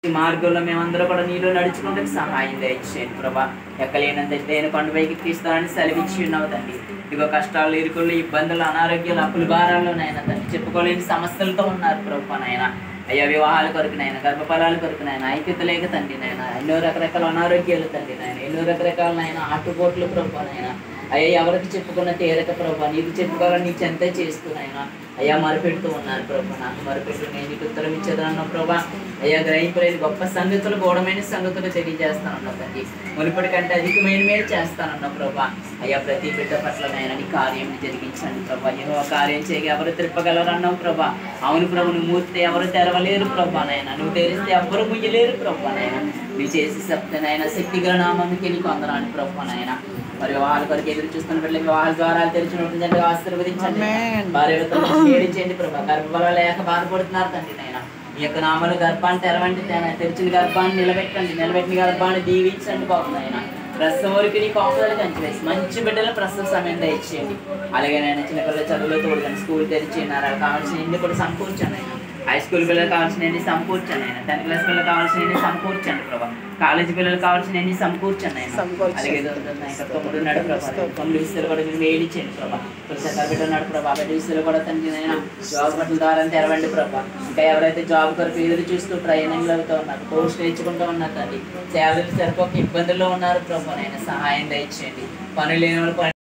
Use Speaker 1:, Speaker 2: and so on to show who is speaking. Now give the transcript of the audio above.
Speaker 1: ఈ మార్గంలో మేమందరూ కూడా నీలో నడుచుకుంటే సహాయం దయచేయండి ప్రభా ఎక్కలేనంత నేను కొండపైకి తీస్తానని సెలవిచ్చి ఉన్నావు తండ్రి ఇదిగో కష్టాలు ఇరుకులు ఇబ్బందులు అనారోగ్యాలు అప్పుల భారాల్లో నాయన తండ్రి చెప్పుకోలేని సమస్యలతో ఉన్నారు ప్రభా నాయన అయ్యా వివాహాల కొరకు నాయన గర్భఫలాల కొరకు నాయన ఐక్యత లేక తండ్రి నాయన ఎన్నో రకరకాల అనారోగ్యాలు తండ్రి నాయన ఎన్నో రకరకాల నాయన ఆటుపోట్లు ప్రభా నాయన అయ్యా ఎవరికి చెప్పుకున్న తీరక ప్రభా నీకు చెప్పుకోవాలని నీకు చెంత చేస్తున్నాయన అయ్యా మరిపెడుతూ ఉన్నారు ప్రభా నాకు మరిపెట్టు నేను నీకు ఉత్తరం ఇచ్చేదన్న ప్రభా అయ్యా గ్రహింపలేని గొప్ప సంగతులు గౌడమైన సంగతులు తెలియజేస్తానన్నా తండ్రి మునుపటి కంటే అధికమైన మేలు చేస్తానన్న ప్రభా అయ్యా ప్రతి బిడ్డ పట్ల నాయన నీ కార్యం జరిగించండి ప్రభా ఏదో కార్యం చేయగా ఎవరు తిప్పగలరన్నావు ప్రభా అవును ప్రభు నువ్వు మూర్తి ఎవరు తెరవలేరు ప్రభా నాయన నువ్వు తెరిస్తే ఎవరు ముయ్యలేరు ప్రభా నాయన నువ్వు చేసి సప్తనైనా శక్తిగల నామంకి నీకు అందరాని ప్రభా నాయన మరి వాళ్ళ కొరకు ఎదురు చూస్తున్న బిడ్డలకి వాళ్ళ ద్వారాలు తెరిచినటువంటి ఆశీర్వదించండి
Speaker 2: Amen.
Speaker 1: భార్య చేయండి ప్రభా గర్భఫలం లేక బాధపడుతున్నారు తండ్రి నాయన మీ యొక్క నామలు గర్భాన్ని తెరవండి నాయన. తెరిచిన గర్భాన్ని నిలబెట్టండి నిలబెట్టిన గర్భాన్ని దీవించండి బాబు నాయన ప్రసవం వరకు నీ కాపుదలు కంచివేసి మంచి బిడ్డల ప్రసవ సమయం దయచేయండి అలాగే నేను చిన్న పిల్లల చదువులో తోడుగాను స్కూల్ తెరిచినారు వాళ్ళకి కావాల్సిన ఎన్ని కూడా సమకూర్చండి ఆయన హై స్కూల్ పిల్లలకు కావాల్సిన ఎన్ని సమకూర్చండి ఆయన టెన్త్ క్లాస్ పిల్లలకు కావాల్సిన ఎన్ని సమకూర్చండి ప్రభా కాలేజీ పిల్లలకు కావాల్సిన ఎన్ని సమకూర్చండి ఆయన
Speaker 2: సమకూర్చండి.
Speaker 1: అలాగే దొరుకుతుంది ఇంకా తొమ్మిది ఉన్నాడు ప్రభా తొమ్మిది విషయాలు కూడా మీరు వేయించండి ప్రభా తులసి బిడ్డ ఉన్నాడు ప్రభా బిడ్డ విషయాలు కూడా తండ్రి నేను జాబ్ పట్ల ద్వారా తెరవండి ప్రభా ఇంకా ఎవరైతే జాబ్ కొరకు ఎదురు చూస్తూ ట్రైనింగ్లు అవుతూ ఉన్నారు కోర్స్ నేర్చుకుంటూ ఉన్నారు తండ్రి శాలరీ సరిపోక ఇబ్బందుల్లో ఉన్నారు ప్రభా నేను సహాయం దయచేయండి పనులు లేని వాళ్ళు పని